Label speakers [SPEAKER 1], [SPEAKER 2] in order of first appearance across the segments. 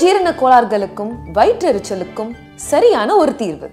[SPEAKER 1] ஜீரண கோளாறுகளுக்கும் வயிற்றெரிச்சலுக்கும் சரியான ஒரு தீர்வு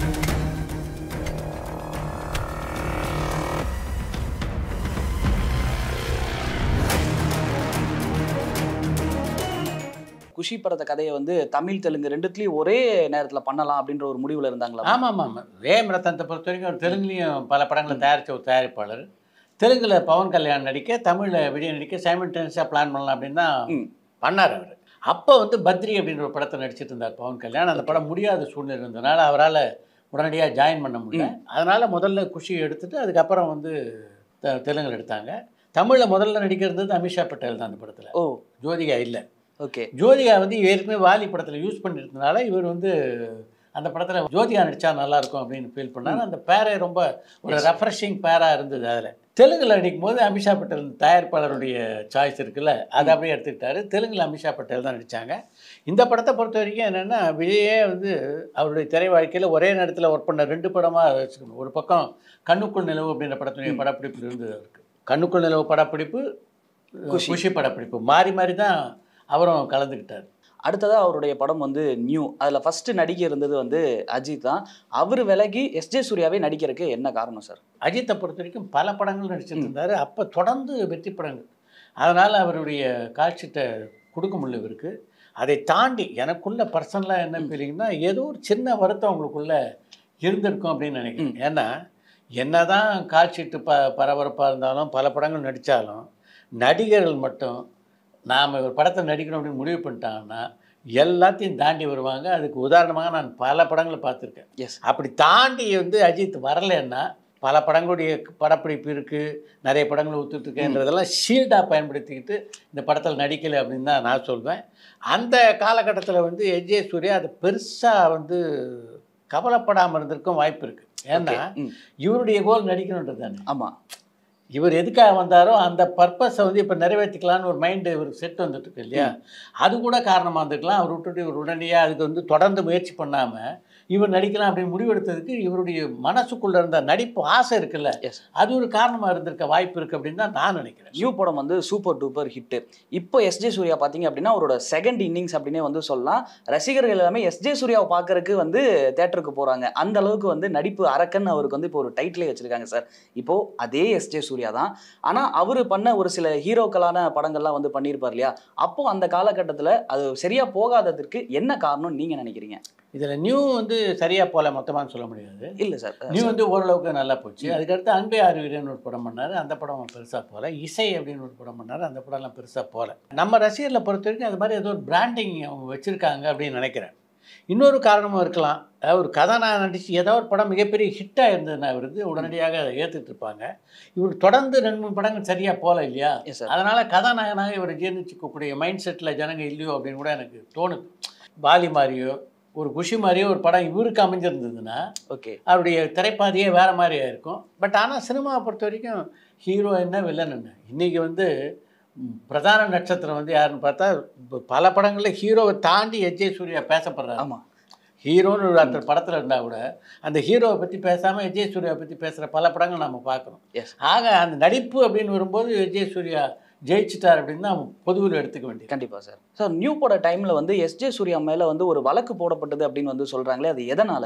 [SPEAKER 2] குஷி படத்த கதையை வந்து தமிழ் தெலுங்கு ரெண்டுத்துலயும் ஒரே நேரத்துல பண்ணலாம் அப்படின்ற ஒரு முடிவுல இருந்தாங்களா
[SPEAKER 3] ஆமாம் ஆமாம் ஆமாம் வேம் ரத்தனத்தை பொறுத்த வரைக்கும் அவர் தெலுங்குலேயும் பல படங்களை தயாரித்த ஒரு தயாரிப்பாளர் தெலுங்குல பவன் கல்யாண் நடிக்க தமிழில் விஜய் நடிக்க சைமல்டேனியஸாக பிளான் பண்ணலாம் அப்படின்னு தான்
[SPEAKER 2] ம்.
[SPEAKER 3] பண்ணார் அவர் அப்போ வந்து பத்ரி அப்படின்ற ஒரு படத்தை நடிச்சிட்டு இருந்தார் பவன் கல்யாண் அந்த படம் முடியாத சூழ்நிலை இருந்ததுனால அவரால் உடனடியாக ஜாயின் பண்ண முடியல அதனால் முதல்ல குஷி எடுத்துட்டு அதுக்கப்புறம் வந்து த- தெலுங்குல எடுத்தாங்க தமிழில் முதல்ல நடிக்கிறது அமிஷா பட்டேல் தான் அந்த படத்தில்
[SPEAKER 2] ஓ
[SPEAKER 3] ஜோதிகா இல்லை
[SPEAKER 2] ஓகே
[SPEAKER 3] ஜோதிகா வந்து ஏற்கனவே வாலி படத்தில் யூஸ் பண்ணிருந்தனால இவர் வந்து அந்த படத்தில் ஜோதிகா நடித்தா நல்லாயிருக்கும் அப்படின்னு ஃபீல் பண்ணார் அந்த பேரே ரொம்ப ஒரு ரெஃப்ரெஷிங் பேராக இருந்தது அதில் தெலுங்குல நடிக்கும் போது அமிஷா பட்டேல் தயாரிப்பாளருடைய சாய்ஸ் இருக்குல்ல அதை அப்படியே எடுத்துக்கிட்டாரு தெலுங்குல அமிஷா பட்டேல் தான் நடித்தாங்க இந்த படத்தை பொறுத்த வரைக்கும் என்னென்னா விஜயே வந்து அவருடைய திரை வாழ்க்கையில் ஒரே நேரத்தில் ஒர்க் பண்ண ரெண்டு படமாக வச்சுக்கணும் ஒரு பக்கம் கண்ணுக்குள் நிலவு அப்படின்ற படத்துடைய படப்பிடிப்பு இருந்தது அவருக்கு கண்ணுக்குள் நிலவு படப்பிடிப்பு
[SPEAKER 2] குஷி.
[SPEAKER 3] குஷி படப்பிடிப்பு மாறி மாறி தான் அவரும் கலந்துக்கிட்டார்
[SPEAKER 2] அடுத்ததா அவருடைய படம் வந்து நியூ அதுல ஃபர்ஸ்ட் நடிக்க இருந்தது வந்து அஜித் தான் அவர் விலகி எஸ்ஜே சூர்யாவே நடிக்கிறதுக்கு என்ன காரணம் சார்
[SPEAKER 3] அஜித்தை பொறுத்த வரைக்கும் பல படங்கள் நடிச்சிட்டு இருந்தார் அப்போ தொடர்ந்து வெற்றி படங்கள் அதனால் அவருடைய காட்சிட்ட கொடுக்க முடியல இவருக்கு அதை தாண்டி எனக்குள்ள பர்சனலாக என்ன ஃபீலிங்னா ஏதோ ஒரு சின்ன வருத்தம் உங்களுக்குள்ள இருந்திருக்கும் அப்படின்னு நினைக்கிறேன் ஏன்னா என்னதான் காட்சிட்டு ப பரபரப்பாக இருந்தாலும் பல படங்கள் நடித்தாலும் நடிகர்கள் மட்டும் நாம் ஒரு படத்தை நடிக்கணும் அப்படின்னு முடிவு பண்ணிட்டாங்கன்னா எல்லாத்தையும் தாண்டி வருவாங்க அதுக்கு உதாரணமாக நான் பல படங்களை பார்த்துருக்கேன்
[SPEAKER 2] எஸ்
[SPEAKER 3] அப்படி தாண்டி வந்து அஜித் வரலைன்னா பல படங்களுடைய படப்பிடிப்பு இருக்குது நிறைய படங்கள் ஒத்துட்ருக்கேன்றதெல்லாம் ஷீல்டாக பயன்படுத்திக்கிட்டு இந்த படத்தில் நடிக்கலை அப்படின்னு தான் நான் சொல்வேன் அந்த காலகட்டத்தில் வந்து எஜே சூர்யா அது பெருசாக வந்து கவலைப்படாமல் இருந்திருக்கும் வாய்ப்பு இருக்குது ஏன்னா
[SPEAKER 2] ம்.
[SPEAKER 3] இவருடைய கோல் நடிக்கணுன்றது தானே
[SPEAKER 2] ஆமா
[SPEAKER 3] இவர் எதுக்காக வந்தாரோ அந்த பர்பஸை வந்து இப்போ நிறைவேற்றிக்கலான்னு ஒரு மைண்டு இவருக்கு செட் வந்துட்டு இருக்கு இல்லையா அது கூட காரணமாக இருந்துக்கலாம் அவர் விட்டுட்டு இவர் உடனடியாக அதுக்கு வந்து தொடர்ந்து முயற்சி பண்ணாமல் இவர் நடிக்கலாம் அப்படின்னு முடிவெடுத்ததுக்கு இவருடைய மனசுக்குள்ள இருந்த நடிப்பு ஆசை இருக்குல்ல
[SPEAKER 2] எஸ்
[SPEAKER 3] அது ஒரு காரணமாக இருந்திருக்க வாய்ப்பு இருக்குது அப்படின்னு தான் நான் நினைக்கிறேன்
[SPEAKER 2] நியூ படம் வந்து சூப்பர் டூப்பர் ஹிட் இப்போ எஸ்ஜே சூர்யா பார்த்தீங்க அப்படின்னா அவரோட செகண்ட் இன்னிங்ஸ் அப்படின்னே வந்து சொல்லலாம் ரசிகர்கள் எல்லாமே எஸ்ஜே சூர்யாவை பார்க்கறதுக்கு வந்து தேட்டருக்கு போறாங்க அந்த அளவுக்கு வந்து நடிப்பு அரக்கன் அவருக்கு வந்து இப்போ ஒரு டைட்டிலே வச்சிருக்காங்க சார் இப்போ அதே எஸ்ஜே சூர்யா தான் ஆனா அவர் பண்ண ஒரு சில ஹீரோக்களான படங்கள்லாம் வந்து பண்ணியிருப்பார் இல்லையா அப்போ அந்த காலகட்டத்தில் அது சரியா போகாததற்கு என்ன காரணம் நீங்க நினைக்கிறீங்க
[SPEAKER 3] இதில் நியூ வந்து சரியாக போல மொத்தமாக சொல்ல முடியாது
[SPEAKER 2] இல்ல சார்
[SPEAKER 3] நியூ வந்து ஓரளவுக்கு நல்லா போச்சு அதுக்கடுத்து அன்பே ஆறுவீரன் ஒரு படம் பண்ணார் அந்த படம் பெருசாக போகல இசை அப்படின்னு ஒரு படம் பண்ணார் அந்த படம்லாம் பெருசாக போகல நம்ம ரசிகர்களை பொறுத்த வரைக்கும் அது மாதிரி ஏதோ ஒரு பிராண்டிங் அவங்க வச்சுருக்காங்க அப்படின்னு நினைக்கிறேன் இன்னொரு காரணமும் இருக்கலாம் அதாவது ஒரு கதாநாயகன் நடிச்சு ஏதோ ஒரு படம் மிகப்பெரிய ஹிட்டாக இருந்ததுன்னா இவருக்கு உடனடியாக அதை ஏற்றுட்டு இருப்பாங்க இவர் தொடர்ந்து ரெண்டு மூணு படங்கள் சரியாக போகல இல்லையா
[SPEAKER 2] எஸ் சார்
[SPEAKER 3] அதனால் கதாநாயகனாக இவர் ஜீர்ணிச்சிக்கக்கூடிய மைண்ட் செட்டில் ஜனங்க இல்லையோ அப்படின்னு கூட எனக்கு தோணுது பாலி மாதிரியோ ஒரு குஷி மாதிரியோ ஒரு படம் இவருக்கு அமைஞ்சிருந்ததுன்னா
[SPEAKER 2] ஓகே
[SPEAKER 3] அவருடைய திரைப்பாதையே வேறு மாதிரியா இருக்கும் பட் ஆனால் சினிமாவை பொறுத்த வரைக்கும் ஹீரோ என்ன வில்லன் என்ன இன்றைக்கி வந்து ம், பிரதான நட்சத்திரம் வந்து யாருன்னு பார்த்தா இப்ப பல படங்களில் ஹீரோவை தாண்டி எஜே சூர்யா பேசப்படுறாரு
[SPEAKER 2] ஆமா
[SPEAKER 3] ஹீரோன்னு ஒரு அந்த படத்தில் இருந்தால் கூட அந்த ஹீரோவை பற்றி பேசாமல் விஜய் சூர்யாவை பற்றி பேசுகிற பல படங்கள் நம்ம பார்க்குறோம்
[SPEAKER 2] எஸ்
[SPEAKER 3] ஆக அந்த நடிப்பு அப்படின்னு வரும்போது விஜய் சூர்யா ஜெயிச்சிட்டார் அப்படின்னு தான் பொதுவில் எடுத்துக்க வேண்டியது
[SPEAKER 2] கண்டிப்பா சார் சார் நியூ போட டைம்ல வந்து எஸ்ஜே சூர்யா மேல வந்து ஒரு வழக்கு போடப்பட்டது அப்படின்னு வந்து சொல்றாங்களே அது எதனால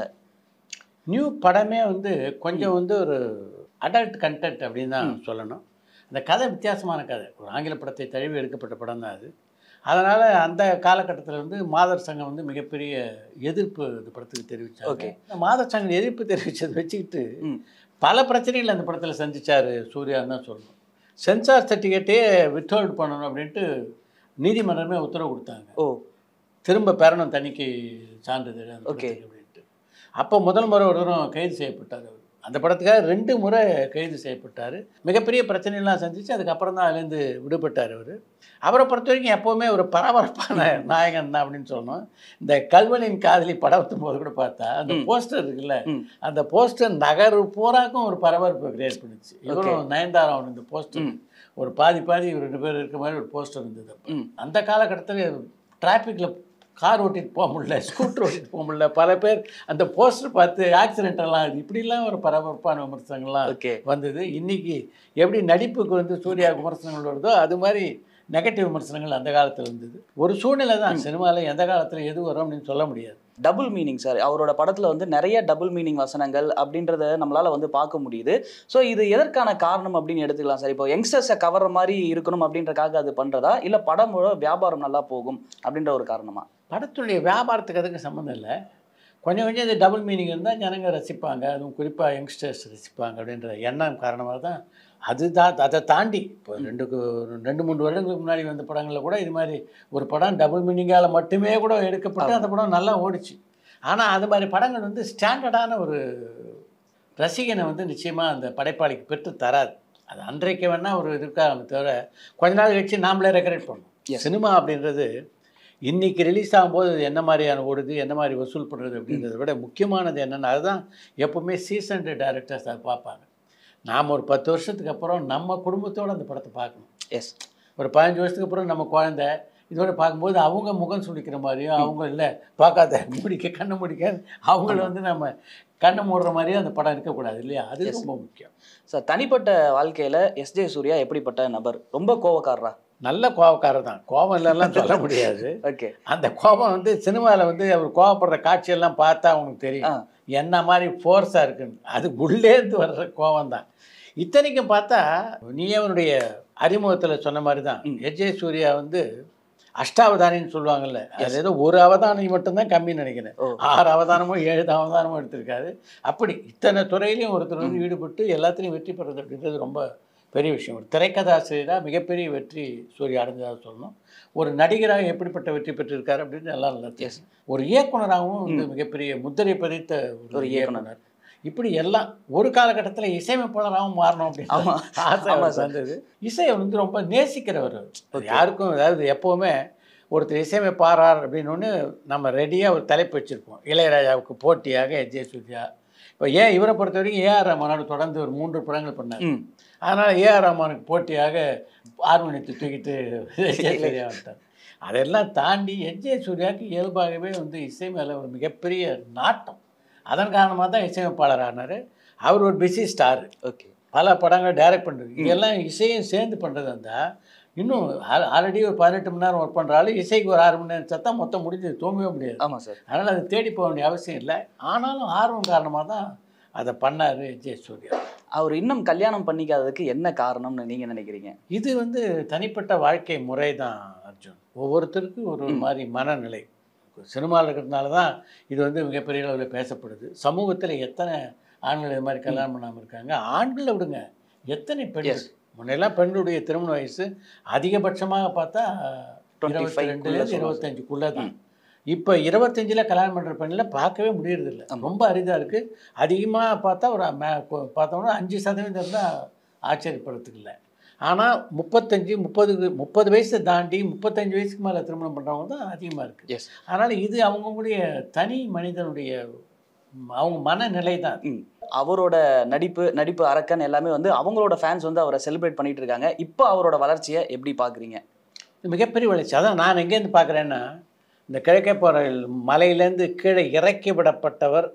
[SPEAKER 3] நியூ படமே வந்து கொஞ்சம் வந்து ஒரு அடல்ட் கண்டென்ட் அப்படின்னு தான் சொல்லணும் அந்த கதை வித்தியாசமான கதை ஒரு ஆங்கில படத்தை தழுவி எடுக்கப்பட்ட படம் தான் அது அதனால் அந்த காலகட்டத்தில் வந்து மாதர் சங்கம் வந்து மிகப்பெரிய எதிர்ப்பு இந்த படத்துக்கு தெரிவித்தாங்க
[SPEAKER 2] Okay.
[SPEAKER 3] இந்த மாதர் சங்கம் எதிர்ப்பு தெரிவித்ததை வச்சுக்கிட்டு
[SPEAKER 2] ம்.
[SPEAKER 3] பல பிரச்சனைகள் அந்த படத்தில் சந்திச்சார் சூர்யான்னு தான் சொல்லணும் சென்சார் சர்டிஃபிகேட்டே வித்ஹோல்ட் பண்ணணும் அப்படின்ட்டு நீதிமன்றமே உத்தரவு கொடுத்தாங்க
[SPEAKER 2] ஓ
[SPEAKER 3] திரும்ப பெறணும் தணிக்கை சான்றிதழ் அந்த
[SPEAKER 2] Okay.
[SPEAKER 3] படத்துக்கு அப்படின்ட்டு அப்போ முதல் முறை ஒரு தரம் கைது செய்யப்பட்டார் அவர் அந்த படத்துக்காக ரெண்டு முறை கைது செய்யப்பட்டார் மிகப்பெரிய பிரச்சனையெல்லாம் சந்திச்சு அதுக்கப்புறம் தான் அதுலேருந்து விடுபட்டார் அவர் அவரை பொறுத்த வரைக்கும் எப்போவுமே ஒரு பரபரப்பான நாயகன் தான் அப்படின்னு சொல்லணும் இந்த கல்வனின் காதலி படத்தும் போது கூட பார்த்தா அந்த
[SPEAKER 2] ம்.
[SPEAKER 3] போஸ்டர் இருக்குல்ல
[SPEAKER 2] ம்.
[SPEAKER 3] அந்த போஸ்டர் நகர் பூராக்கும் ஒரு பரபரப்பை கிரியேட் பண்ணுச்சு இவரும் நயன்தாரா இந்த போஸ்டர்
[SPEAKER 2] ம்.
[SPEAKER 3] ஒரு பாதி பாதி இவர் ரெண்டு பேர் இருக்க மாதிரி ஒரு போஸ்டர் இருந்தது அப்ப.
[SPEAKER 2] ம்
[SPEAKER 3] அந்த காலகட்டத்தில் டிராஃபிக்கில் கார் ஓட்டிட்டு போக முடியல ஸ்கூட்டர் ஓட்டிட்டு போக முடியல பல பேர் அந்த போஸ்டர் பார்த்து ஆக்சிடென்ட் எல்லாம் ஆகுது. இப்படிலாம் ஒரு பரபரப்பான விமர்சனங்கள்லாம்
[SPEAKER 2] ஓகே
[SPEAKER 3] வந்தது இன்னைக்கு எப்படி நடிப்புக்கு வந்து சூர்யா விமர்சனங்கள் வருதோ அது மாதிரி நெகட்டிவ் விமர்சனங்கள் அந்த காலத்தில் இருந்தது ஒரு சூழ்நிலை தான் சினிமாவில் எந்த காலத்தில் எது வரும் அப்படின்னு சொல்ல முடியாது
[SPEAKER 2] டபுள் மீனிங் சார் அவரோட படத்துல வந்து நிறைய டபுள் மீனிங் வசனங்கள் அப்படின்றத நம்மளால வந்து பார்க்க முடியுது ஸோ இது எதற்கான காரணம் அப்படின்னு எடுத்துக்கலாம் சார் இப்போ யங்ஸ்டர்ஸை கவர்ற மாதிரி இருக்கணும் அப்படின்றக்காக அது பண்றதா இல்ல படமோட வியாபாரம் நல்லா போகும் அப்படின்ற ஒரு காரணமா
[SPEAKER 3] படத்துடைய வியாபாரத்துக்கு அதுக்கு சம்மந்தம் இல்லை கொஞ்சம் கொஞ்சம் இது டபுள் மீனிங் இருந்தால் ஜனங்க ரசிப்பாங்க அதுவும் குறிப்பாக யங்ஸ்டர்ஸ் ரசிப்பாங்க அப்படின்ற எண்ணம் காரணமாக தான் அதுதான் அதை தாண்டி இப்போ ரெண்டு கு- ரெண்டு மூணு வருடங்களுக்கு முன்னாடி வந்த படங்களில் கூட இது மாதிரி ஒரு படம் டபுள் மீனிங்கால் மட்டுமே கூட எடுக்கப்பட்டு அந்த படம் நல்லா ஓடிச்சு ஆனால் அது மாதிரி படங்கள் வந்து ஸ்டாண்டர்டான ஒரு ரசிகனை வந்து நிச்சயமாக அந்த படைப்பாளிக்கு பெற்று தராது அது அன்றைக்கு வேணால் ஒரு இருக்காங்க தவிர கொஞ்ச நாள் கழிச்சு நாமளே ரெக்கரெக்ட் பண்ணணும்
[SPEAKER 2] Yes.
[SPEAKER 3] சினிமா அப்படின்றது இன்னைக்கு ரிலீஸ் ஆகும்போது அது என்ன மாதிரியான ஓடுது என்ன மாதிரி வசூல் பண்ணுறது அப்படின்றத விட முக்கியமானது என்னென்னா அதுதான் எப்போவுமே சீசன்டு டைரக்டர்ஸ் அதை பார்ப்பாங்க நாம் ஒரு பத்து வருஷத்துக்கு அப்புறம் நம்ம குடும்பத்தோடு அந்த படத்தை பார்க்கணும்
[SPEAKER 2] எஸ்
[SPEAKER 3] ஒரு பதினஞ்சு வருஷத்துக்கு அப்புறம் நம்ம குழந்தை இதோட பார்க்கும்போது அவங்க முகம் சுளிக்கிற மாதிரியும் அவங்க இல்லை பார்க்காத முடிக்க கண்ணை முடிக்க அவங்கள வந்து நம்ம கண்ணை மூடுற மாதிரியும் அந்த படம் இருக்கக்கூடாது இல்லையா அது
[SPEAKER 2] Yes.
[SPEAKER 3] ரொம்ப முக்கியம்
[SPEAKER 2] சார் தனிப்பட்ட வாழ்க்கையில எஸ் ஜே சூர்யா எப்படிப்பட்ட நபர் ரொம்ப கோவக்காரரா
[SPEAKER 3] நல்ல கோபக்காரர் தான் கோபம் இல்லைலாம் சொல்ல முடியாது
[SPEAKER 2] ஓகே
[SPEAKER 3] அந்த கோபம் வந்து சினிமாவில் வந்து அவர் கோபப்படுற காட்சியெல்லாம் பார்த்தா அவங்களுக்கு
[SPEAKER 2] ஆ.
[SPEAKER 3] தெரியும் என்ன மாதிரி ஃபோர்ஸாக இருக்குன்னு அது உள்ளேருந்து வர்ற கோபம் தான் இத்தனைக்கும் பார்த்தா நீ அவனுடைய அறிமுகத்தில் சொன்ன மாதிரி தான்
[SPEAKER 2] ம்.
[SPEAKER 3] எஜே சூர்யா வந்து அஷ்டாவதானின்னு சொல்லுவாங்கல்ல அது ஏதோ ஒரு அவதானம் மட்டும்தான் கம்மின்னு நினைக்கிறேன்
[SPEAKER 2] ஓ.
[SPEAKER 3] ஆறு அவதானமோ ஏழு அவதானமோ எடுத்திருக்காரு அப்படி இத்தனை துறையிலையும் ஒருத்தர் வந்து ஈடுபட்டு எல்லாத்துலேயும் வெற்றி பெறது அப்படின்றது ரொம்ப பெரிய விஷயம் ஒரு திரைக்கதாசிரியராக மிகப்பெரிய வெற்றி சூர்யா அடைஞ்சதாக சொல்லணும் ஒரு நடிகராக எப்படிப்பட்ட வெற்றி பெற்றிருக்காரு அப்படின்னு எல்லாம் நல்லா தெரியும் ஒரு இயக்குனராகவும் வந்து மிகப்பெரிய முத்திரை பதித்த
[SPEAKER 2] ஒரு
[SPEAKER 3] ஒரு
[SPEAKER 2] இயக்குனர்.
[SPEAKER 3] இயக்குனர் இப்படி எல்லாம் ஒரு காலகட்டத்தில் இசையமைப்பாளராகவும் மாறணும் அப்படின்னு
[SPEAKER 2] ஆமா.
[SPEAKER 3] ஆசை
[SPEAKER 2] ஆமா
[SPEAKER 3] அவருக்கு
[SPEAKER 2] சார்.
[SPEAKER 3] வந்தது இசையை வந்து ரொம்ப நேசிக்கிறவர் அவர்.
[SPEAKER 2] Okay.
[SPEAKER 3] யாருக்கும் அதாவது எப்போவுமே ஒருத்தர் இசையமைப்பாரார் அப்படின்னு ஒன்று நம்ம ரெடியாக ஒரு தலைப்பு வச்சுருப்போம் இளையராஜாவுக்கு போட்டியாக எஜே சூர்யா இப்போ ஏன் இவரை பொறுத்த வரைக்கும் ஏஆர் ரஹ்மானோட தொடர்ந்து ஒரு மூன்று படங்கள் பண்ணார்
[SPEAKER 2] ம்
[SPEAKER 3] அதனால் ஏஆர் ரஹ்மானுக்கு போட்டியாக ஹார்மோனியத்தை தூக்கிட்டு சூர்யா வந்துட்டார் அதெல்லாம் தாண்டி எஜே சூர்யாவுக்கு இயல்பாகவே வந்து இசை மேலே ஒரு மிகப்பெரிய நாட்டம் அதன் காரணமாக தான் இசையமைப்பாளர் ஆனார் அவர் ஒரு பிஸி ஸ்டார்
[SPEAKER 2] ஓகே
[SPEAKER 3] பல படங்கள் டைரக்ட் பண்ணுறது இதெல்லாம் இசையும் சேர்ந்து பண்ணுறது இருந்தால் இன்னும் ஆல்ரெடி ஒரு பதினெட்டு மணி நேரம் ஒர்க் பண்ணுற ஆளு இசைக்கு ஒரு ஆறு மணி நேரம் சத்தா மொத்தம் முடிஞ்சது தூங்கவே முடியாது
[SPEAKER 2] ஆமா சார்
[SPEAKER 3] அதனால் அது தேடி போக வேண்டிய அவசியம் இல்லை ஆனாலும் ஆர்வம் காரணமாக தான் அதை பண்ணார் ஜெய சூர்யா
[SPEAKER 2] அவர் இன்னும் கல்யாணம் பண்ணிக்காததுக்கு என்ன காரணம்னு நீங்க நினைக்கிறீங்க
[SPEAKER 3] இது வந்து தனிப்பட்ட வாழ்க்கை முறை தான் அர்ஜுன் ஒவ்வொருத்தருக்கும் ஒரு ஒரு மாதிரி மனநிலை சினிமாவில் இருக்கிறதுனால தான் இது வந்து மிகப்பெரிய அளவில் பேசப்படுது சமூகத்தில் எத்தனை ஆண்கள் இது மாதிரி கல்யாணம் பண்ணாமல் இருக்காங்க ஆண்களை விடுங்க எத்தனை பெண்கள்
[SPEAKER 2] Yes.
[SPEAKER 3] முன்னெல்லாம் பெண்களுடைய திருமண வயசு அதிகபட்சமாக பார்த்தா
[SPEAKER 2] 25
[SPEAKER 3] இருபத்தி
[SPEAKER 2] குள்ள
[SPEAKER 3] ரெண்டுலேருந்து
[SPEAKER 2] சொல்லுவாங்க.
[SPEAKER 3] இருபத்தஞ்சுக்குள்ளே தான் இப்போ இருபத்தஞ்சில் கல்யாணம் பண்ணுற பெண்ணில் பார்க்கவே முடியறதில்ல
[SPEAKER 2] ஆமா.
[SPEAKER 3] ரொம்ப அரிதாக இருக்குது அதிகமாக பார்த்தா ஒரு மே- கொ- பார்த்தோம்னா அஞ்சு சதவீதம் தான் ஆச்சரியப்படுறதுக்கு இல்லை ஆனால் முப்பத்தஞ்சு முப்பது முப்பது வயசை தாண்டி முப்பத்தஞ்சு வயசுக்கு மேலே திருமணம் பண்ணுறவங்க தான் அதிகமாக இருக்குது
[SPEAKER 2] எஸ்
[SPEAKER 3] அதனால் இது அவங்களுடைய தனி மனிதனுடைய ம், அவங்க மனநிலை தான்
[SPEAKER 2] ம். அவரோட நடிப்பு நடிப்பு அரக்கன் எல்லாமே வந்து அவங்களோட ஃபேன்ஸ் வந்து அவரை செலிப்ரேட் பண்ணிட்டு இருக்காங்க இப்போ அவரோட வளர்ச்சியை எப்படி பாக்குறீங்க
[SPEAKER 3] இது மிகப்பெரிய வளர்ச்சி அதான் நான் எங்கேருந்து பார்க்குறேன்னா இந்த கிழக்கே போகிற மலையிலேருந்து கீழே இறக்கி விடப்பட்டவர்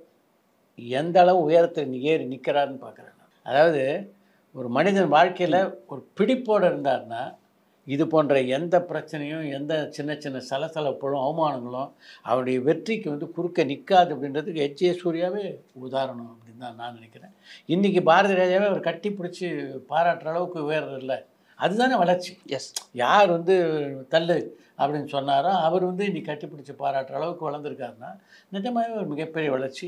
[SPEAKER 3] எந்த அளவு உயரத்தில் ஏறி நிற்கிறாருன்னு பார்க்குறேன் நான். அதாவது ஒரு மனிதன் வாழ்க்கையில் ஒரு பிடிப்போடு இருந்தார்னா இது போன்ற எந்த பிரச்சனையும் எந்த சின்ன சின்ன சலசலப்புகளும் அவமானங்களும் அவருடைய வெற்றிக்கு வந்து குறுக்க நிற்காது அப்படின்றதுக்கு எச்ஏ சூர்யாவே உதாரணம் அப்படின்னு தான் நான் நினைக்கிறேன் இன்றைக்கி பாரதி ராஜாவே அவர் கட்டி பிடிச்சி பாராட்டுற அளவுக்கு உயர்றதில்ல அதுதானே வளர்ச்சி
[SPEAKER 2] எஸ்
[SPEAKER 3] யார் வந்து தள்ளு அப்படின்னு சொன்னாரோ அவர் வந்து இன்னைக்கு கட்டிப்பிடிச்சு பாராட்டுற அளவுக்கு வளர்ந்துருக்காருன்னா நிஜமாகவே ஒரு மிகப்பெரிய வளர்ச்சி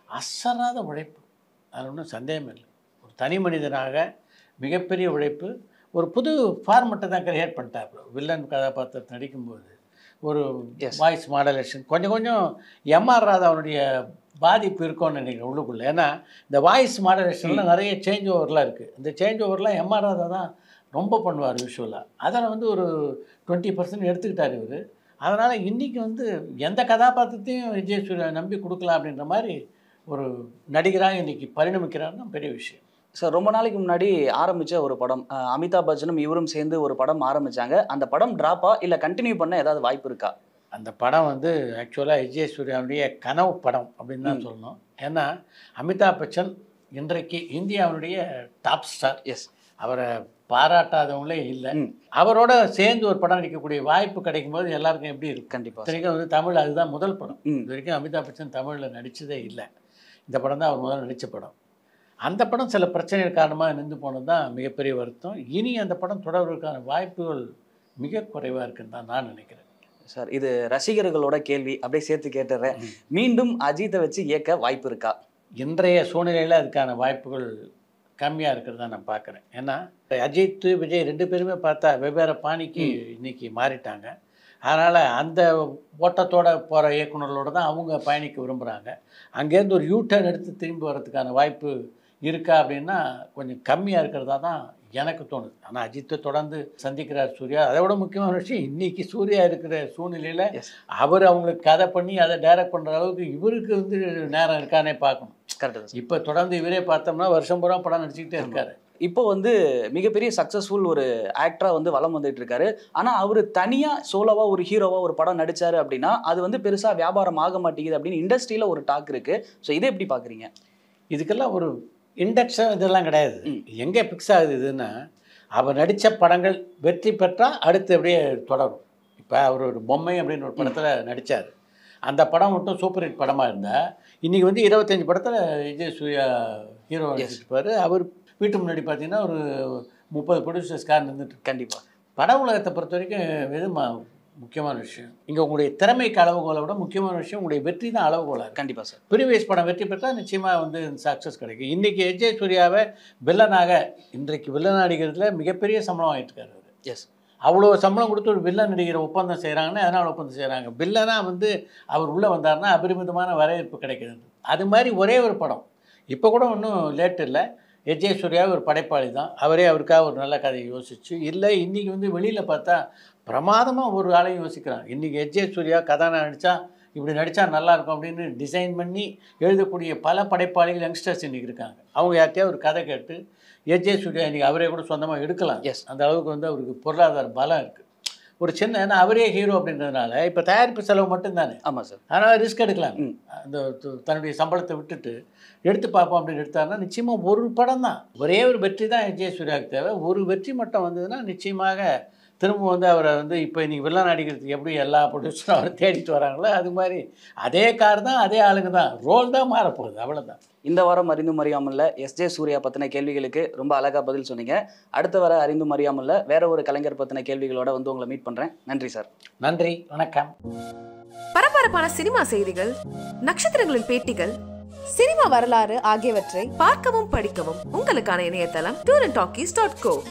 [SPEAKER 3] அசராத உழைப்பு அதில் ஒன்றும் சந்தேகம் இல்லை ஒரு தனி மனிதனாக மிகப்பெரிய உழைப்பு ஒரு புது ஃபார்மெட்டை தான் கிரியேட் பண்ணிட்டாப்புல வில்லன் கதாபாத்திரத்தை நடிக்கும்போது ஒரு
[SPEAKER 2] Yes.
[SPEAKER 3] வாய்ஸ் மாடலேஷன் கொஞ்சம் கொஞ்சம் எம்ஆர் ராதாவுடைய பாதிப்பு இருக்கும்னு நினைக்கிறேன் உள்ளுக்குள்ளே ஏன்னா இந்த வாய்ஸ் மாடலேஷனில் நிறைய சேஞ்ச் ஓவர்லாம் இருக்குது இந்த சேஞ்ச் ஓவர்லாம் எம்ஆர் ராதா தான் ரொம்ப பண்ணுவார் விஷுவலாக அதில் வந்து ஒரு டுவெண்ட்டி பர்சன்ட் எடுத்துக்கிட்டார் இவர் அதனால் இன்றைக்கி வந்து எந்த கதாபாத்திரத்தையும் விஜய் சூர்யா நம்பி கொடுக்கலாம் அப்படின்ற மாதிரி ஒரு நடிகராக இன்றைக்கி பரிணமிக்கிறாருன்னா பெரிய விஷயம்
[SPEAKER 2] சார் ரொம்ப நாளைக்கு முன்னாடி ஆரம்பிச்ச ஒரு படம் அஹ், அமிதாப் பச்சனும் இவரும் சேர்ந்து ஒரு படம் ஆரம்பிச்சாங்க அந்த படம் டிராப்பா இல்ல கண்டினியூ பண்ண ஏதாவது வாய்ப்பு இருக்கா
[SPEAKER 3] அந்த படம் வந்து ஆக்சுவலாக விஜய் சூர்யாவுடைய கனவு படம் அப்படின்னு தான்
[SPEAKER 2] ம்.
[SPEAKER 3] சொல்லணும் ஏன்னா அமிதாப் பச்சன் இன்றைக்கு இந்தியாவுடைய டாப் ஸ்டார்
[SPEAKER 2] எஸ்
[SPEAKER 3] அவரை பாராட்டாதவங்களே இல்லை
[SPEAKER 2] ம்.
[SPEAKER 3] அவரோட சேர்ந்து ஒரு படம் நடிக்கக்கூடிய வாய்ப்பு கிடைக்கும் போது எல்லாருக்கும் எப்படி இருக்கும்
[SPEAKER 2] கண்டிப்பா சார்.
[SPEAKER 3] இத்தனைக்கும் வந்து தமிழ் அதுதான் முதல் படம்
[SPEAKER 2] ம்.
[SPEAKER 3] இது வரைக்கும் அமிதாப் பச்சன் தமிழில் நடித்ததே இல்லை இந்த படம் தான் அவர் முதல்ல நடித்த படம் அந்த படம் சில பிரச்சனைகள் காரணமாக நின்று போனது தான் மிகப்பெரிய வருத்தம் இனி அந்த படம் தொடர்வதற்கான வாய்ப்புகள் மிக குறைவாக இருக்குன்னு தான் நான் நினைக்கிறேன்
[SPEAKER 2] சார் இது ரசிகர்களோட கேள்வி அப்படியே சேர்த்து கேட்டுறேன் மீண்டும் அஜித்தை வச்சு இயக்க வாய்ப்பு இருக்கா
[SPEAKER 3] இன்றைய சூழ்நிலையில் அதுக்கான வாய்ப்புகள் கம்மியாக இருக்கிறதா நான் பார்க்குறேன் ஏன்னா அஜித் விஜய் ரெண்டு பேருமே பார்த்தா வெவ்வேறு பாணிக்கு இன்னைக்கு மாறிட்டாங்க அதனால் அந்த ஓட்டத்தோட போகிற இயக்குனர்களோட தான் அவங்க பயணிக்க விரும்புகிறாங்க அங்கேருந்து ஒரு யூ டர்ன் எடுத்து திரும்பி வர்றதுக்கான வாய்ப்பு இருக்கா அப்படின்னா கொஞ்சம் கம்மியாக இருக்கிறதா தான் எனக்கு தோணுது ஆனால் அஜித்தை தொடர்ந்து சந்திக்கிறார் சூர்யா அதை விட முக்கியமான விஷயம் இன்னைக்கு சூர்யா இருக்கிற சூழ்நிலையில்
[SPEAKER 2] Yes.
[SPEAKER 3] அவர் அவங்களுக்கு கதை பண்ணி அதை டைரக்ட் பண்ணுற அளவுக்கு இவருக்கு வந்து நேரம் இருக்கானே பார்க்கணும்
[SPEAKER 2] கரெக்டு சார்
[SPEAKER 3] இப்போ தொடர்ந்து இவரே பார்த்தோம்னா வருஷம் பூரா படம் நடிச்சுக்கிட்டே இருக்காரு
[SPEAKER 2] இப்போ வந்து மிகப்பெரிய சக்ஸஸ்ஃபுல் ஒரு ஆக்டரா வந்து வலம் வந்துட்டு இருக்காரு ஆனா அவர் தனியா சோலோவா ஒரு ஹீரோவா ஒரு படம் நடிச்சாரு அப்படின்னா அது வந்து பெருசா வியாபாரம் ஆக மாட்டேங்குது அப்படின்னு இண்டஸ்ட்ரியில ஒரு டாக் இருக்கு ஸோ இதை எப்படி பாக்குறீங்க
[SPEAKER 3] இதுக்கெல்லாம் ஒரு இண்டக்ஷன் இதெல்லாம் கிடையாது
[SPEAKER 2] ம்.
[SPEAKER 3] எங்கே ஃபிக்ஸ் ஆகுது இதுன்னா அவர் நடித்த படங்கள் வெற்றி பெற்றால் அடுத்து அப்படியே தொடரும் இப்போ அவர் ஒரு பொம்மை அப்படின்னு ஒரு படத்தில் நடித்தார் அந்த படம் மட்டும் சூப்பர் ஹிட் படமாக இருந்தால் இன்றைக்கி வந்து இருபத்தஞ்சி படத்தில் விஜய் சூர்யா ஹீரோ நடிச்சிருப்பார் அவர் வீட்டு முன்னாடி பார்த்தீங்கன்னா ஒரு முப்பது ப்ரொடியூசர்ஸ் கார் நின்றுட்டு
[SPEAKER 2] கண்டிப்பா
[SPEAKER 3] பட உலகத்தை பொறுத்த வரைக்கும் எது ம- முக்கியமான விஷயம் இங்கே உங்களுடைய திறமைக்கு அளவுகோலை விட முக்கியமான விஷயம் உங்களுடைய வெற்றி தான் அளவுகோலாக இருக்கு
[SPEAKER 2] கண்டிப்பா சார்
[SPEAKER 3] ப்ரீவியஸ் படம் வெற்றி பெற்றால் நிச்சயமாக வந்து சக்ஸஸ் கிடைக்கும் இன்றைக்கி எஜே சூர்யாவை வில்லனாக இன்றைக்கு வில்லன் நடிக்கிறதுல மிகப்பெரிய சம்பளம் வாங்கிட்டு இருக்காரு அவரு.
[SPEAKER 2] எஸ்
[SPEAKER 3] அவ்வளோ சம்பளம் கொடுத்து ஒரு வில்லன் நடிகர் ஒப்பந்தம் செய்கிறாங்கன்னா அதனால் ஒப்பந்தம் செய்கிறாங்க வில்லனாக வந்து அவர் உள்ளே வந்தாருன்னா அபரிமிதமான வரவேற்பு கிடைக்கிறது அது மாதிரி ஒரே ஒரு படம் இப்போ கூட ஒன்றும் லேட் இல்லை எஜே சூர்யா ஒரு படைப்பாளி தான் அவரே அவருக்காக ஒரு நல்ல கதையை யோசிச்சு இல்லை இன்றைக்கி வந்து வெளியில் பார்த்தா பிரமாதமாக ஒரு ஆளையும் யோசிக்கிறான் இன்றைக்கி எஜே சூர்யா கதாநாயகன் நடித்தா இப்படி நடித்தா நல்லாயிருக்கும் அப்படின்னு டிசைன் பண்ணி எழுதக்கூடிய பல படைப்பாளிகள் யங்ஸ்டர்ஸ் இன்றைக்கி இருக்காங்க அவங்க யார்கிட்டயா ஒரு கதை கேட்டு எஜே சூர்யா இன்றைக்கி அவரே கூட சொந்தமாக எடுக்கலாம்
[SPEAKER 2] Yes.
[SPEAKER 3] அந்த அளவுக்கு வந்து அவருக்கு பொருளாதார பலம் இருக்குது ஒரு சின்ன ஏன்னா அவரே ஹீரோ அப்படின்றதுனால இப்போ தயாரிப்பு செலவு மட்டும்தானே
[SPEAKER 2] ஆமா சார்
[SPEAKER 3] அதனால் ரிஸ்க் எடுக்கலாம்
[SPEAKER 2] ம்.
[SPEAKER 3] அந்த து- தன்னுடைய சம்பளத்தை விட்டுட்டு எடுத்து பார்ப்போம் அப்படின்னு எடுத்தாருன்னா நிச்சயமாக ஒரு படம் தான் ஒரே ஒரு வெற்றி தான் விஜய் சூர்யாவுக்கு தேவை ஒரு வெற்றி மட்டும் வந்ததுன்னா நிச்சயமாக திரும்ப வந்து அவரை வந்து இப்போ இன்னைக்கு வில்லன் நடிக்கிறதுக்கு எப்படி எல்லா ப்ரொடியூசரும் அவரை தேடிட்டு வராங்களோ அது மாதிரி அதே கார் தான் அதே ஆளுங்க தான் ரோல் தான் மாறப்போகுது அவ்வளோதான்
[SPEAKER 2] இந்த வாரம் அறிந்தும் அறியாமல்ல எஸ்ஜே சூர்யா பத்தின கேள்விகளுக்கு ரொம்ப அழகா பதில் சொன்னீங்க அடுத்த வர அறிந்தும் அறியாமல்ல வேற ஒரு கலைஞர் பத்தின கேள்விகளோட வந்து உங்களை மீட் பண்றேன் நன்றி சார்
[SPEAKER 3] நன்றி வணக்கம்
[SPEAKER 1] பரபரப்பான சினிமா செய்திகள் நட்சத்திரங்களின் பேட்டிகள்
[SPEAKER 4] சினிமா வரலாறு ஆகியவற்றை
[SPEAKER 1] பார்க்கவும் படிக்கவும் உங்களுக்கான இணையதளம் tour and talkies dot go